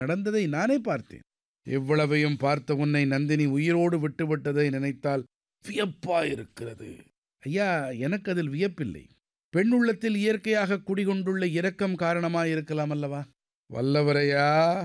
நடந்ததை நானே பார்த்தேன் இவ்வளவையும் பார்த்த உன்னை நந்தினி உயிரோடு விட்டுவிட்டதை நினைத்தால் வியப்பாயிருக்கிறது ஐயா எனக்கு அதில் வியப்பில்லை பெண் உள்ளத்தில் இயற்கையாக குடிகொண்டுள்ள இரக்கம் காரணமாயிருக்கலாம் அல்லவா வல்லவரையா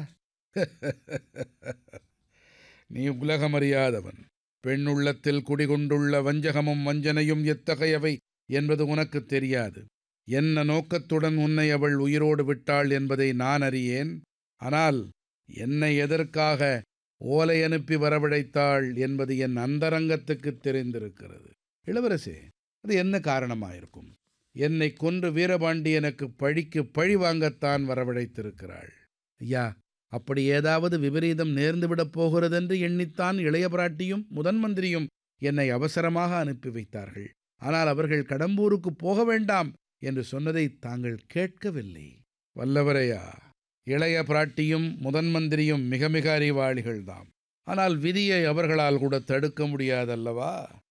நீ உலகமறியாதவன் பெண் உள்ளத்தில் குடிகொண்டுள்ள வஞ்சகமும் வஞ்சனையும் எத்தகையவை என்பது உனக்கு தெரியாது என்ன நோக்கத்துடன் உன்னை அவள் உயிரோடு விட்டாள் என்பதை நான் அறியேன் ஆனால் என்னை எதற்காக ஓலை அனுப்பி வரவழைத்தாள் என்பது என் அந்தரங்கத்துக்கு தெரிந்திருக்கிறது இளவரசே அது என்ன காரணமாயிருக்கும் என்னை கொன்று வீரபாண்டியனுக்கு பழிக்கு பழி வாங்கத்தான் வரவழைத்திருக்கிறாள் ஐயா அப்படி ஏதாவது விபரீதம் நேர்ந்துவிடப் போகிறதென்று எண்ணித்தான் இளைய பிராட்டியும் முதன் மந்திரியும் என்னை அவசரமாக அனுப்பி வைத்தார்கள் ஆனால் அவர்கள் கடம்பூருக்கு போக வேண்டாம் என்று சொன்னதை தாங்கள் கேட்கவில்லை வல்லவரையா இளைய பிராட்டியும் முதன் மந்திரியும் மிக மிக அறிவாளிகள்தாம் ஆனால் விதியை அவர்களால் கூட தடுக்க முடியாதல்லவா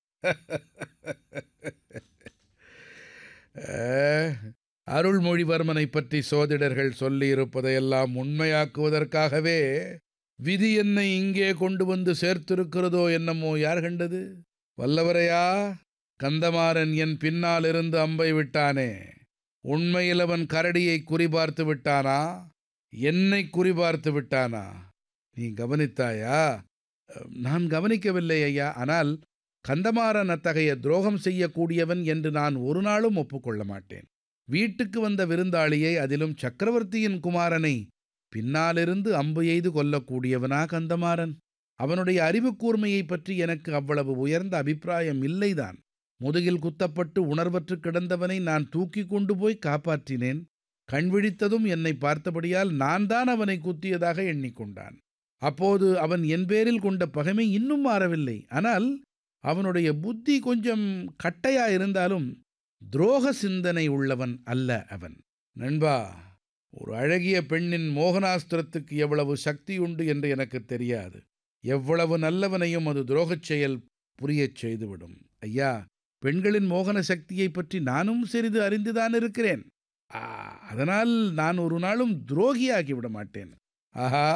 அருள்மொழிவர்மனை பற்றி சோதிடர்கள் சொல்லியிருப்பதையெல்லாம் உண்மையாக்குவதற்காகவே விதி என்னை இங்கே கொண்டு வந்து சேர்த்திருக்கிறதோ என்னமோ யார் கண்டது வல்லவரையா கந்தமாறன் என் பின்னால் இருந்து அம்பை விட்டானே உண்மையில் அவன் கரடியை குறிபார்த்து விட்டானா என்னை குறிபார்த்து விட்டானா நீ கவனித்தாயா நான் கவனிக்கவில்லை ஐயா ஆனால் கந்தமாறன் அத்தகைய துரோகம் செய்யக்கூடியவன் என்று நான் ஒரு நாளும் ஒப்புக்கொள்ள மாட்டேன் வீட்டுக்கு வந்த விருந்தாளியை அதிலும் சக்கரவர்த்தியின் குமாரனை பின்னாலிருந்து அம்பு எய்து கொல்லக்கூடியவனா கந்தமாறன் அவனுடைய அறிவு கூர்மையை பற்றி எனக்கு அவ்வளவு உயர்ந்த அபிப்பிராயம் இல்லைதான் முதுகில் குத்தப்பட்டு உணர்வற்று கிடந்தவனை நான் தூக்கி கொண்டு போய் காப்பாற்றினேன் கண்விழித்ததும் என்னை பார்த்தபடியால் நான் தான் அவனை குத்தியதாக எண்ணிக்கொண்டான் அப்போது அவன் என் பேரில் கொண்ட பகைமை இன்னும் மாறவில்லை ஆனால் அவனுடைய புத்தி கொஞ்சம் கட்டையா இருந்தாலும் துரோக சிந்தனை உள்ளவன் அல்ல அவன் நண்பா ஒரு அழகிய பெண்ணின் மோகனாஸ்திரத்துக்கு எவ்வளவு சக்தி உண்டு என்று எனக்கு தெரியாது எவ்வளவு நல்லவனையும் அது துரோகச் செயல் புரியச் செய்துவிடும் ஐயா பெண்களின் மோகன சக்தியை பற்றி நானும் சிறிது அறிந்துதான் இருக்கிறேன் அதனால் நான் ஒரு நாளும் துரோகியாகி விட மாட்டேன் ஆஹா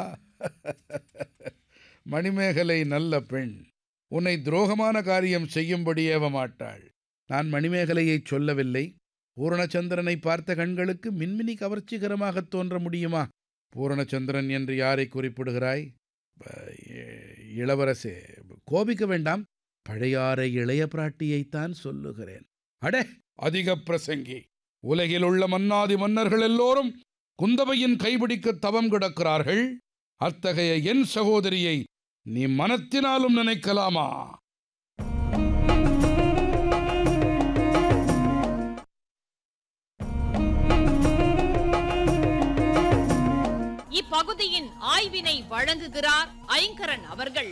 மணிமேகலை நல்ல பெண் உன்னை துரோகமான காரியம் செய்யும்படி ஏவ மாட்டாள் நான் மணிமேகலையை சொல்லவில்லை பூரணச்சந்திரனை பார்த்த கண்களுக்கு மின்மினி கவர்ச்சிகரமாக தோன்ற முடியுமா பூரணச்சந்திரன் என்று யாரை குறிப்பிடுகிறாய் இளவரசே கோபிக்க வேண்டாம் பழையாறை இளைய பிராட்டியைத்தான் சொல்லுகிறேன் அடே அதிக பிரசங்கி உலகில் உள்ள மன்னாதி மன்னர்கள் எல்லோரும் குந்தவையின் கைபிடிக்க தவம் கிடக்கிறார்கள் அத்தகைய என் சகோதரியை நீ மனத்தினாலும் நினைக்கலாமா இப்பகுதியின் ஆய்வினை வழங்குகிறார் ஐங்கரன் அவர்கள்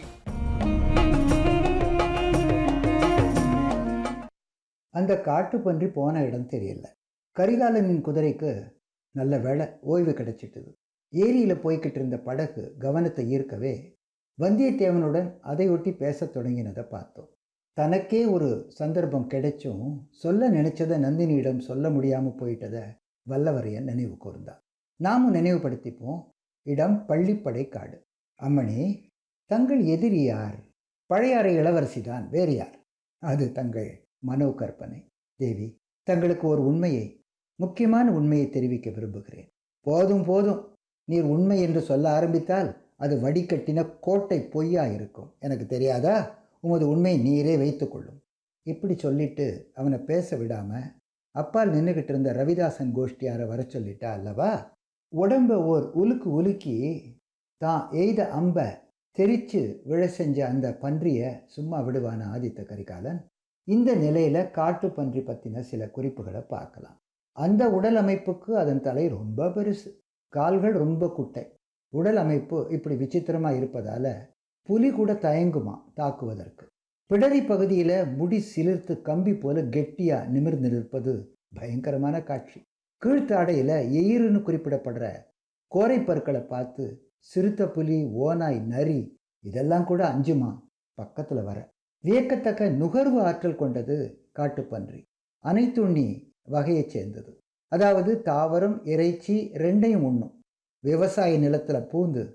அந்த காட்டு பன்றி போன இடம் தெரியல கரிகாலனின் குதிரைக்கு நல்ல வேலை ஓய்வு கிடைச்சிட்டுது ஏரியில் போய்கிட்டு இருந்த படகு கவனத்தை ஈர்க்கவே வந்தியத்தேவனுடன் அதையொட்டி பேசத் தொடங்கினதை பார்த்தோம் தனக்கே ஒரு சந்தர்ப்பம் கிடைச்சும் சொல்ல நினைச்சதை நந்தினியிடம் சொல்ல முடியாமல் போயிட்டதை வல்லவரையன் நினைவு கூர்ந்தார் நாமும் நினைவுபடுத்திப்போம் இடம் பள்ளிப்படை காடு அம்மணி தங்கள் எதிரி யார் பழையாறை இளவரசிதான் வேறு யார் அது தங்கள் மனோ கற்பனை தேவி தங்களுக்கு ஒரு உண்மையை முக்கியமான உண்மையை தெரிவிக்க விரும்புகிறேன் போதும் போதும் நீர் உண்மை என்று சொல்ல ஆரம்பித்தால் அது வடிகட்டின கோட்டை பொய்யா இருக்கும் எனக்கு தெரியாதா உமது உண்மை நீரே வைத்துக்கொள்ளும் இப்படி சொல்லிட்டு அவனை பேச விடாம அப்பால் நின்றுகிட்டு இருந்த ரவிதாசன் கோஷ்டியாரை வர சொல்லிட்டா அல்லவா உடம்ப ஓர் உலுக்கு உலுக்கி தான் எய்த அம்ப தெரிச்சு விழ செஞ்ச அந்த பன்றியை சும்மா விடுவான ஆதித்த கரிகாலன் இந்த நிலையில காட்டு பன்றி பற்றின சில குறிப்புகளை பார்க்கலாம் அந்த உடல் அமைப்புக்கு அதன் தலை ரொம்ப பெருசு கால்கள் ரொம்ப குட்டை உடல் அமைப்பு இப்படி விசித்திரமா இருப்பதால புலி கூட தயங்குமா தாக்குவதற்கு பிடரி பகுதியில் முடி சிலிர்த்து கம்பி போல கெட்டியா நிமிர்ந்து நிற்பது பயங்கரமான காட்சி கீழ்த்தாடையில் எயிருன்னு குறிப்பிடப்படுற கோரை பற்களை பார்த்து சிறுத்த புலி ஓனாய் நரி இதெல்லாம் கூட அஞ்சுமா பக்கத்தில் வர வியக்கத்தக்க நுகர்வு ஆற்றல் கொண்டது காட்டுப்பன்றி அனைத்துண்ணி வகையைச் சேர்ந்தது அதாவது தாவரம் இறைச்சி ரெண்டையும் உண்ணும் விவசாய நிலத்தில் பூந்து